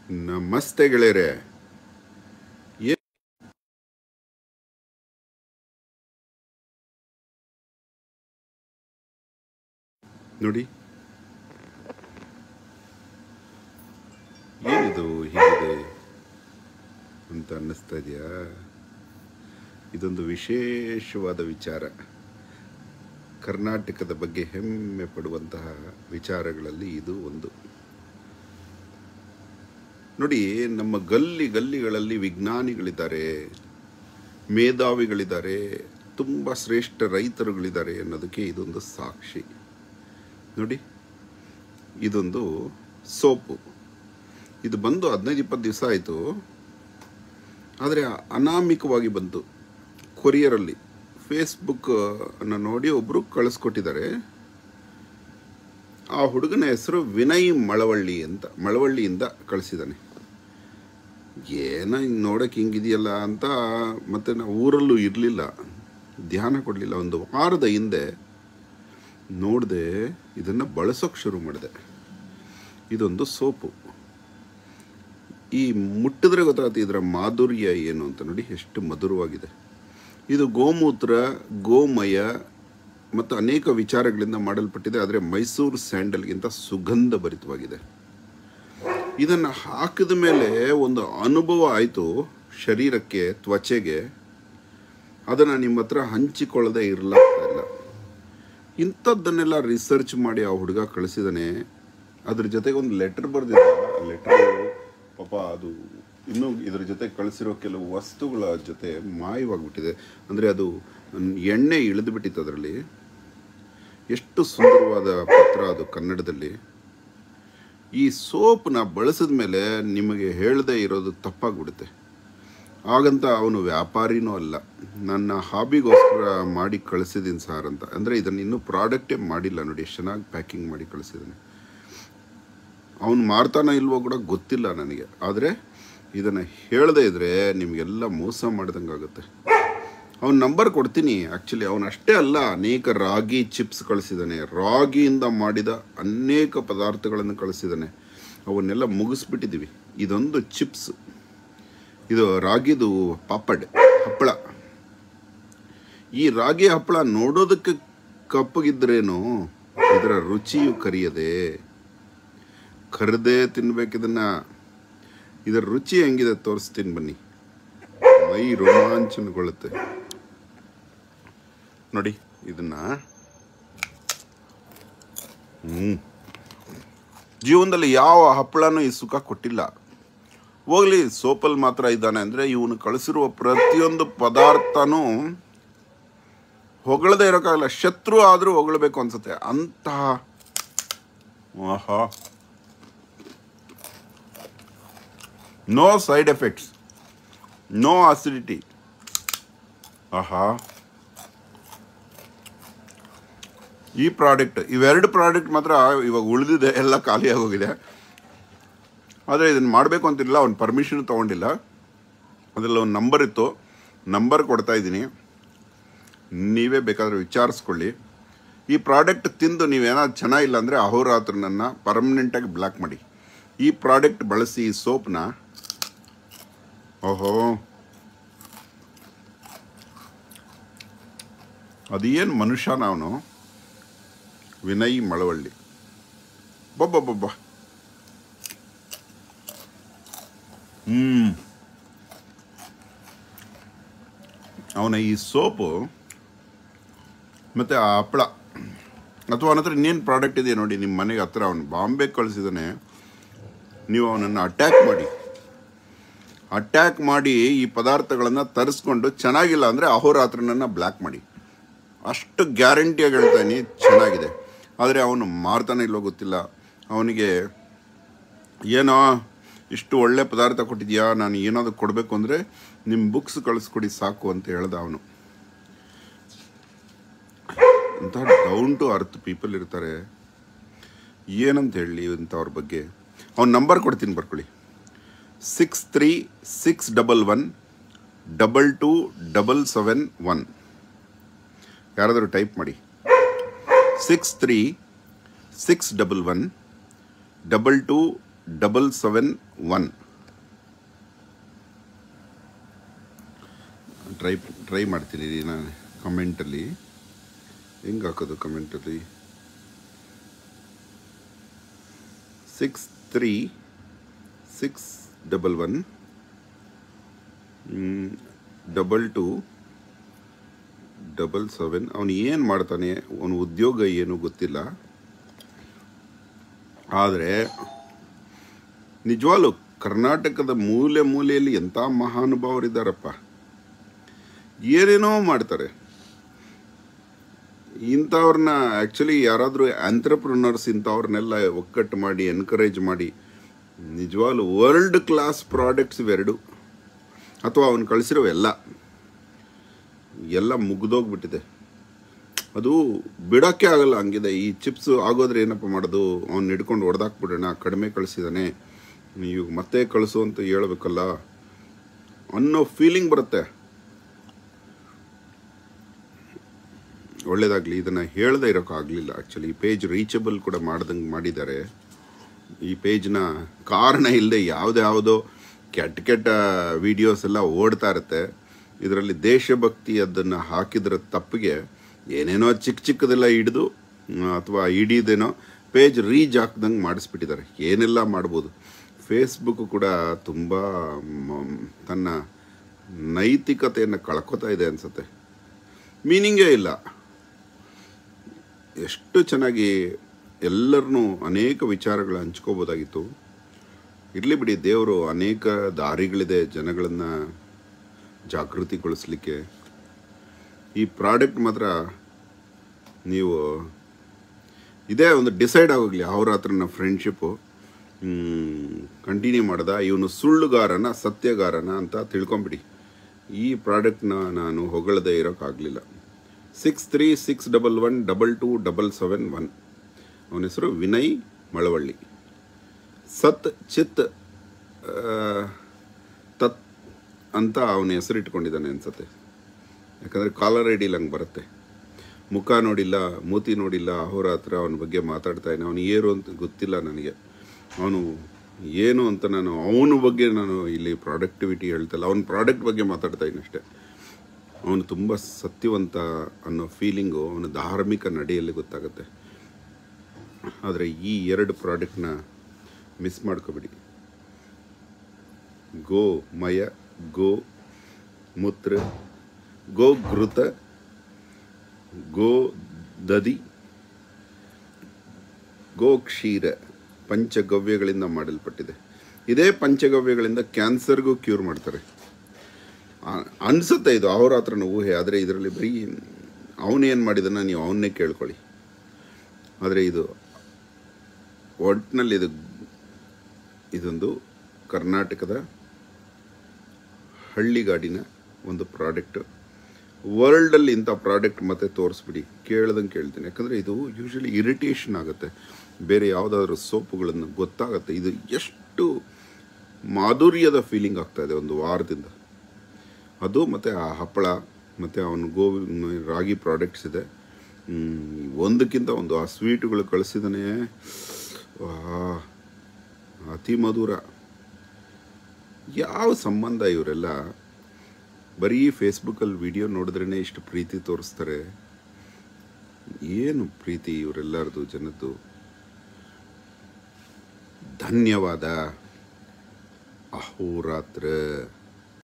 ನಮಸ್ತೆ ಗೆಳೆಯರೆ ಏ- ನೋಡಿ ಏನಿದು ಹೀಗಿದೆ ಅಂತ ಅನ್ನಿಸ್ತಾ ಇದೆಯಾ ಇದೊಂದು ವಿಶೇಷವಾದ ವಿಚಾರ ಕರ್ನಾಟಕದ ಬಗ್ಗೆ ಹೆಮ್ಮೆ ಪಡುವಂತಹ ವಿಚಾರಗಳಲ್ಲಿ ಇದು ಒಂದು ನೋಡಿ ನಮ್ಮ ಗಲ್ಲಿ ಗಲ್ಲಿಗಳಲ್ಲಿ ವಿಜ್ಞಾನಿಗಳಿದ್ದಾರೆ ಮೇಧಾವಿಗಳಿದ್ದಾರೆ ತುಂಬ ಶ್ರೇಷ್ಠ ರೈತರುಗಳಿದ್ದಾರೆ ಅನ್ನೋದಕ್ಕೆ ಇದೊಂದು ಸಾಕ್ಷಿ ನೋಡಿ ಇದೊಂದು ಸೋಪು ಇದು ಬಂದು ಹದಿನೈದು ಇಪ್ಪತ್ತು ದಿವಸ ಆಯಿತು ಆದರೆ ಅನಾಮಿಕವಾಗಿ ಬಂತು ಕೊರಿಯರಲ್ಲಿ ಫೇಸ್ಬುಕ್ ಅನ್ನು ನೋಡಿ ಒಬ್ಬರು ಕಳಿಸ್ಕೊಟ್ಟಿದ್ದಾರೆ ಆ ಹುಡುಗನ ಹೆಸರು ವಿನಯ್ ಮಳವಳ್ಳಿ ಅಂತ ಮಳವಳ್ಳಿಯಿಂದ ಕಳಿಸಿದ್ದಾನೆ ಏನೋ ಹಿಂಗೆ ನೋಡೋಕೆ ಹಿಂಗಿದೆಯಲ್ಲ ಅಂತ ಮತ್ತೆ ನಾವು ಊರಲ್ಲೂ ಇರಲಿಲ್ಲ ಧ್ಯಾನ ಕೊಡಲಿಲ್ಲ ಒಂದು ವಾರದ ಹಿಂದೆ ನೋಡಿದೆ ಇದನ್ನು ಬಳಸೋಕೆ ಶುರು ಮಾಡಿದೆ ಇದೊಂದು ಸೋಪು ಈ ಮುಟ್ಟಿದ್ರೆ ಗೊತ್ತಾಗುತ್ತೆ ಇದರ ಮಾಧುರ್ಯ ಏನು ಅಂತ ನೋಡಿ ಎಷ್ಟು ಮಧುರವಾಗಿದೆ ಇದು ಗೋಮೂತ್ರ ಗೋಮಯ ಮತ್ತು ಅನೇಕ ವಿಚಾರಗಳಿಂದ ಮಾಡಲ್ಪಟ್ಟಿದೆ ಆದರೆ ಮೈಸೂರು ಸ್ಯಾಂಡಲ್ಗಿಂತ ಸುಗಂಧ ಭರಿತವಾಗಿದೆ ಇದನ್ನು ಹಾಕಿದ ಮೇಲೆ ಒಂದು ಅನುಭವ ಆಯಿತು ಶರೀರಕ್ಕೆ ತ್ವಚೆಗೆ ಅದನ್ನು ನಿಮ್ಮ ಹತ್ರ ಹಂಚಿಕೊಳ್ಳದೆ ಇರಲಾಗ್ತಾ ಇಲ್ಲ ಇಂಥದ್ದನ್ನೆಲ್ಲ ರಿಸರ್ಚ್ ಮಾಡಿ ಆ ಹುಡುಗ ಕಳಿಸಿದಾನೆ ಅದ್ರ ಜೊತೆಗೆ ಒಂದು ಲೆಟರ್ ಬರೆದಿದ್ದ ಆ ಲೆಟರ್ ಪಾಪ ಅದು ಇನ್ನೂ ಇದ್ರ ಜೊತೆ ಕಳಿಸಿರೋ ಕೆಲವು ವಸ್ತುಗಳ ಜೊತೆ ಮಾಯವಾಗ್ಬಿಟ್ಟಿದೆ ಅಂದರೆ ಅದು ಎಣ್ಣೆ ಇಳಿದು ಬಿಟ್ಟಿತ್ತು ಅದರಲ್ಲಿ ಎಷ್ಟು ಸುಂದರವಾದ ಪತ್ರ ಅದು ಕನ್ನಡದಲ್ಲಿ ಈ ಸೋಪ್ನ ಬಳಸಿದ ಮೇಲೆ ನಿಮಗೆ ಹೇಳದೇ ಇರೋದು ತಪ್ಪಾಗ್ಬಿಡುತ್ತೆ ಹಾಗಂತ ಅವನು ವ್ಯಾಪಾರಿನೂ ಅಲ್ಲ ನನ್ನ ಹಾಬಿಗೋಸ್ಕರ ಮಾಡಿ ಕಳಿಸಿದ್ದೀನಿ ಸರ್ ಅಂತ ಅಂದರೆ ಇದನ್ನು ಇನ್ನೂ ಪ್ರಾಡಕ್ಟೇ ಮಾಡಿಲ್ಲ ನೋಡಿ ಎಷ್ಟು ಚೆನ್ನಾಗಿ ಪ್ಯಾಕಿಂಗ್ ಮಾಡಿ ಕಳಿಸಿದ್ದಾನೆ ಅವನು ಮಾರ್ತಾನೋ ಇಲ್ವೋ ಕೂಡ ಗೊತ್ತಿಲ್ಲ ನನಗೆ ಆದರೆ ಇದನ್ನು ಹೇಳದೇ ಇದ್ರೆ ನಿಮಗೆಲ್ಲ ಮೋಸ ಮಾಡ್ದಂಗೆ ಆಗುತ್ತೆ ಅವನ ನಂಬರ್ ಕೊಡ್ತೀನಿ ಆ್ಯಕ್ಚುಲಿ ಅವನು ಅಷ್ಟೇ ಅಲ್ಲ ಅನೇಕ ರಾಗಿ ಚಿಪ್ಸ್ ಕಳಿಸಿದ್ದಾನೆ ರಾಗಿಯಿಂದ ಮಾಡಿದ ಅನೇಕ ಪದಾರ್ಥಗಳನ್ನು ಕಳಿಸಿದ್ದಾನೆ ಅವನ್ನೆಲ್ಲ ಮುಗಿಸ್ಬಿಟ್ಟಿದ್ದೀವಿ ಇದೊಂದು ಚಿಪ್ಸ್ ಇದು ರಾಗಿದು ಪಾಪಡ್ ಹಪ್ಪಳ ಈ ರಾಗಿ ಹಪ್ಪಳ ನೋಡೋದಕ್ಕೆ ಕಪ್ಪಗಿದ್ರೇನು ಇದರ ರುಚಿಯು ಕರಿಯದೆ ಕರೆದೇ ತಿನ್ಬೇಕಿದನ್ನ ಇದರ ರುಚಿ ಹೆಂಗಿದೆ ತೋರಿಸ್ತೀನಿ ಬನ್ನಿ ಮೈ ರೋಮಾಂಚನಗೊಳ್ಳುತ್ತೆ ನೋಡಿ ಇದನ್ನ ಹ್ಮ್ ಜೀವನದಲ್ಲಿ ಯಾವ ಹಪ್ಪಳನೂ ಈ ಸುಖ ಕೊಟ್ಟಿಲ್ಲ ಹೋಗ್ಲಿ ಸೋಪಲ್ಲಿ ಮಾತ್ರ ಇದ್ದಾನೆ ಅಂದರೆ ಇವನು ಕಳಿಸಿರುವ ಪ್ರತಿಯೊಂದು ಪದಾರ್ಥನೂ ಹೊಗಳದೇ ಇರೋಕ್ಕಾಗಲ್ಲ ಶತ್ರು ಆದರೂ ಹೊಗಳಬೇಕು ಅನ್ಸುತ್ತೆ ಅಂತಹ ಆಹಾ no side effects no acidity ಆಹಾ ಈ ಪ್ರಾಡಕ್ಟ್ ಇವೆರಡು ಪ್ರಾಡಕ್ಟ್ ಮಾತ್ರ ಇವಾಗ ಉಳಿದಿದೆ ಎಲ್ಲ ಖಾಲಿ ಆಗೋಗಿದೆ ಆದರೆ ಇದನ್ನು ಮಾಡಬೇಕು ಅಂತಿಲ್ಲ ಅವ್ನು ಪರ್ಮಿಷನ್ ತೊಗೊಂಡಿಲ್ಲ ಅದರಲ್ಲಿ ಒಂದು ನಂಬರ್ ಇತ್ತು ನಂಬರ್ ಕೊಡ್ತಾ ಇದ್ದೀನಿ ನೀವೇ ಬೇಕಾದರೆ ವಿಚಾರಿಸ್ಕೊಳ್ಳಿ ಈ ಪ್ರಾಡಕ್ಟ್ ತಿಂದು ನೀವೇನಾದ್ರು ಚೆನ್ನಾಗಿಲ್ಲ ಅಂದರೆ ಅಹೋರಾತ್ರ ನನ್ನ ಪರ್ಮನೆಂಟಾಗಿ ಬ್ಲಾಕ್ ಮಾಡಿ ಈ ಪ್ರಾಡಕ್ಟ್ ಬಳಸಿ ಈ ಸೋಪ್ನ ಓಹೋ ಅದೇನು ಮನುಷ್ಯನ ಅವನು ವಿನಯ್ ಮಳವಳ್ಳಿ ಬೊಬ್ಬೊಬ್ಬೊಬ್ಬ ಹ್ಮ್ ಅವನ ಈ ಸೋಪು ಮತ್ತು ಆ ಹಪ್ಪಳ ಅಥವಾ ಅವನ ಹತ್ರ ಇನ್ನೇನು ಪ್ರಾಡಕ್ಟ್ ಇದೆ ನೋಡಿ ನಿಮ್ಮ ಮನೆಗೆ ಹತ್ರ ಅವನು ಬಾಂಬೆ ಕಳಿಸಿದಾನೆ ನೀವು ಅವನನ್ನು ಅಟ್ಯಾಕ್ ಮಾಡಿ ಅಟ್ಯಾಕ್ ಮಾಡಿ ಈ ಪದಾರ್ಥಗಳನ್ನು ತರಿಸ್ಕೊಂಡು ಚೆನ್ನಾಗಿಲ್ಲ ಅಂದರೆ ಅಹೋರಾತ್ರನನ್ನು ಬ್ಲ್ಯಾಕ್ ಮಾಡಿ ಅಷ್ಟು ಗ್ಯಾರಂಟಿಯಾಗಿ ಹೇಳ್ತಾನೆ ಚೆನ್ನಾಗಿದೆ ಆದರೆ ಅವನು ಮಾರ್ತಾನೆ ಇಲ್ಲೋ ಗೊತ್ತಿಲ್ಲ ಅವನಿಗೆ ಏನೋ ಇಷ್ಟು ಒಳ್ಳೆ ಪದಾರ್ಥ ಕೊಟ್ಟಿದ್ಯಾ ನಾನು ಏನಾದರೂ ಕೊಡಬೇಕು ಅಂದರೆ ನಿಮ್ಮ ಬುಕ್ಸ್ ಕಳಿಸ್ಕೊಡಿ ಸಾಕು ಅಂತ ಹೇಳ್ದ ಅವನು ಅಂತ ಡೌನ್ ಟು ಅರ್ತ್ ಪೀಪಲ್ ಇರ್ತಾರೆ ಏನಂತ ಹೇಳಿ ಇಂಥವ್ರ ಬಗ್ಗೆ ಅವ್ನ ನಂಬರ್ ಕೊಡ್ತೀನಿ ಬರ್ಕೊಳ್ಳಿ six three six double one double two double seven one ಯಾರಾದರೂ ಟೈಪ್ ಮಾಡಿ six three six double one double two double seven one try try ಮಾಡ್ತೀನಿ ನಾನು ಕಮೆಂಟಲ್ಲಿ ಹೆಂಗೆ ಹಾಕೋದು ಕಮೆಂಟಲ್ಲಿ six three six double one double two double seven ಅವನು ಏನು ಮಾಡ್ತಾನೆ ಅವನ ಉದ್ಯೋಗ ಏನು ಗೊತ್ತಿಲ್ಲ ಆದರೆ ನಿಜವಾಗ್ಲೂ ಕರ್ನಾಟಕದ ಮೂಲೆ ಮೂಲೆಯಲ್ಲಿ ಎಂಥ ಮಹಾನುಭಾವರಿದ್ದಾರಪ್ಪ ಏನೇನೋ ಮಾಡ್ತಾರೆ ಇಂಥವ್ರನ್ನ ಆ್ಯಕ್ಚುಲಿ ಯಾರಾದರೂ ಆಂಟ್ರಪ್ರನರ್ಸ್ ಇಂಥವ್ರನ್ನೆಲ್ಲ ಒಕ್ಕಟ್ಟು ಮಾಡಿ ಎನ್ಕರೇಜ್ ಮಾಡಿ ನಿಜವಾಗ್ಲೂ ವರ್ಲ್ಡ್ ಕ್ಲಾಸ್ ಪ್ರಾಡಕ್ಟ್ಸ್ ಇವೆರಡು ಅಥವಾ ಅವನು ಕಳಿಸಿರೋ ಎಲ್ಲ ಎಲ್ಲ ಮುಗ್ದೋಗ್ಬಿಟ್ಟಿದೆ ಅದು ಬಿಡೋಕ್ಕೆ ಆಗಲ್ಲ ಹಂಗಿದೆ ಈ ಚಿಪ್ಸ್ ಆಗೋದ್ರೆ ಏನಪ್ಪ ಮಾಡೋದು ಅವ್ನು ಹಿಡ್ಕೊಂಡು ಹೊಡೆದಾಕ್ಬಿಡೋಣ ಕಡಿಮೆ ಕಳಿಸಿದಾನೆ ನೀವು ಮತ್ತೆ ಕಳಿಸು ಅಂತ ಹೇಳ್ಬೇಕಲ್ಲ ಅನ್ನೋ ಫೀಲಿಂಗ್ ಬರುತ್ತೆ ಒಳ್ಳೇದಾಗಲಿ ಇದನ್ನು ಹೇಳದೇ ಇರೋಕ್ಕಾಗಲಿಲ್ಲ ಆ್ಯಕ್ಚುಲಿ ಈ ಪೇಜ್ ರೀಚಬಲ್ ಕೂಡ ಮಾಡ್ದಂಗೆ ಮಾಡಿದ್ದಾರೆ ಈ ಪೇಜ್ನ ಕಾರಣ ಇಲ್ಲದೆ ಯಾವುದ್ಯಾವುದೋ ಕೆಟ್ಟ ಕೆಟ್ಟ ವಿಡಿಯೋಸ್ ಎಲ್ಲ ಓಡ್ತಾ ಇರುತ್ತೆ ಇದರಲ್ಲಿ ದೇಶಭಕ್ತಿ ಅದನ್ನು ಹಾಕಿದ್ರ ತಪ್ಪಿಗೆ ಏನೇನೋ ಚಿಕ್ಕ ಚಿಕ್ಕದೆಲ್ಲ ಹಿಡಿದು ಅಥವಾ ಹಿಡಿದೇನೋ ಪೇಜ್ ರೀಚ್ ಹಾಕ್ದಂಗೆ ಮಾಡಿಸ್ಬಿಟ್ಟಿದ್ದಾರೆ ಏನೆಲ್ಲ ಮಾಡ್ಬೋದು ಫೇಸ್ಬುಕ್ ಕೂಡ ತುಂಬ ಮ- ತನ್ನ ನೈತಿಕತೆಯನ್ನು ಕಳ್ಕೊತಾ ಇದೆ ಅನಿಸುತ್ತೆ ಮೀನಿಂಗೇ ಇಲ್ಲ ಎಷ್ಟು ಚೆನ್ನಾಗಿ ಎಲ್ಲರನ್ನೂ ಅನೇಕ ವಿಚಾರಗಳು ಹಂಚ್ಕೋಬೋದಾಗಿತ್ತು ಇರಲಿ ಬಿಡಿ ದೇವರು ಅನೇಕ ದಾರಿಗಳಿದೆ ಜನಗಳನ್ನು ಜಾಗೃತಿಗೊಳಿಸ್ಲಿಕ್ಕೆ ಈ ಪ್ರಾಡಕ್ಟ್ ಮಾತ್ರ ನೀವು ಇದೇ ಒಂದು ಡಿಸೈಡ್ ಆಗೋಗ್ಲಿ ಅವ್ರ ಹತ್ರನ ಫ್ರೆಂಡ್ಶಿಪ್ಪು ಕಂಟಿನ್ಯೂ ಮಾಡ್ದ ಇವನು ಸುಳ್ಳುಗಾರನ ಸತ್ಯಗಾರನ ಅಂತ ತಿಳ್ಕೊಂಬಿಡಿ ಈ ಪ್ರಾಡಕ್ಟ್ನ ನಾನು ಹೊಗಳದೇ ಇರೋಕ್ಕಾಗಲಿಲ್ಲ six three six double one double two double seven one ಅವನ ಹೆಸರು ವಿನಯ್ ಮಳವಳ್ಳಿ ಸತ್ ಚಿತ್ ಆ, ತತ್ ಅಂತ ಅವನ ಹೆಸರು ಇಟ್ಕೊಂಡಿದ್ದಾನೆ ಅನ್ಸತ್ತೆ ಯಾಕಂದರೆ ಕಾಲರ್ ಐ ಡಿಲಿ ಹಂಗೆ ಬರುತ್ತೆ ಮುಖ ನೋಡಿಲ್ಲ ಮೂತಿ ನೋಡಿಲ್ಲ ಅವ್ರ ಹತ್ರ ಅವನ ಬಗ್ಗೆ ಮಾತಾಡ್ತಾ ಇದ್ದಾನೆ ಅವನು ಏನು ಅಂತ ಗೊತ್ತಿಲ್ಲ ನನಗೆ ಅವನು ಏನು ಅಂತ ನಾನು ಅವನ ಬಗ್ಗೆ ನಾನು ಇಲ್ಲಿ ಪ್ರಾಡಕ್ಟಿವಿಟಿ ಹೇಳ್ತಲ್ಲ ಅವನ ಪ್ರಾಡಕ್ಟ್ ಬಗ್ಗೆ ಮಾತಾಡ್ತಾ ಇದ್ದೀನಿ ಅಷ್ಟೇ ಅವನು ತುಂಬ ಸತ್ಯವಂತ ಅನ್ನೋ ಫೀಲಿಂಗು ಅವನ ಧಾರ್ಮಿಕ ನಡೆಯಲ್ಲಿ ಗೊತ್ತಾಗುತ್ತೆ ಆದರೆ ಈ ಎರಡು ಪ್ರಾಡಕ್ಟ್ನ ಮಿಸ್ ಮಾಡ್ಕೋಬೇಡಿ ಗೋ ಮಯ ಗೋ ಮೂತ್ರ ಗೋ ಘೃತ ಗೋ ದದಿ ಗೋ ಕ್ಷೀರ ಪಂಚಗವ್ಯಗಳಿಂದ ಮಾಡಲ್ಪಟ್ಟಿದೆ ಇದೇ ಪಂಚಗವ್ಯಗಳಿಂದ ಕ್ಯಾನ್ಸರ್ಗೂ ಕ್ಯೂರ್ ಮಾಡ್ತಾರೆ ಆ- ಅನ್ಸುತ್ತೆ ಇದು ಅವ್ರ ಹತ್ರನ ಊಹೆ ಆದರೆ ಇದರಲ್ಲಿ ಬರೀ ಅವನೇನು ಮಾಡಿದನ ನೀವು ಅವನ್ನೇ ಕೇಳ್ಕೊಳ್ಳಿ ಆದರೆ ಇದು ಒಟ್ಟಿನಲ್ಲಿ ಇದು ಇದೊಂದು ಕರ್ನಾಟಕದ ಹಳ್ಳಿಗಾಡಿನ ಒಂದು ಪ್ರಾಡಕ್ಟ್ ವರ್ಲ್ಡಲ್ಲಿ ಇಂಥ ಪ್ರಾಡಕ್ಟ್ ಮತ್ತೆ ತೋರಿಸ್ಬಿಡಿ ಕೇಳ್ದಂಗೆ ಕೇಳ್ತೀನಿ ಯಾಕಂದರೆ ಇದು ಯೂಶಲಿ ಇರಿಟೇಷನ್ ಆಗುತ್ತೆ ಬೇರೆ ಯಾವುದಾದ್ರೂ ಸೋಪುಗಳನ್ನು ಗೊತ್ತಾಗುತ್ತೆ ಇದು ಎಷ್ಟು ಮಾಧುರ್ಯದ ಫೀಲಿಂಗ್ ಆಗ್ತಾ ಇದೆ ಒಂದು ವಾರದಿಂದ ಅದು ಮತ್ತು ಆ ಹಪ್ಪಳ ಮತ್ತು ಅವನು ಗೋವಿ ರಾಗಿ ಪ್ರಾಡಕ್ಟ್ಸ್ ಇದೆ ಹ್ಮ್, ಒಂದಕ್ಕಿಂತ ಒಂದು ಆ ಸ್ವೀಟುಗಳು ಕಳಿಸಿದಾನೆ ಅತಿ ಮಧುರ ಯಾವ ಸಂಬಂಧ ಇವರೆಲ್ಲ ಬರೀ ಫೇಸ್ಬುಕ್ಕಲ್ಲಿ ವಿಡಿಯೋ ನೋಡಿದ್ರೇ ಇಷ್ಟು ಪ್ರೀತಿ ತೋರಿಸ್ತಾರೆ ಏನು ಪ್ರೀತಿ ಇವರೆಲ್ಲರದು ಜನದ್ದು ಧನ್ಯವಾದ ಅಹೋರಾತ್ರ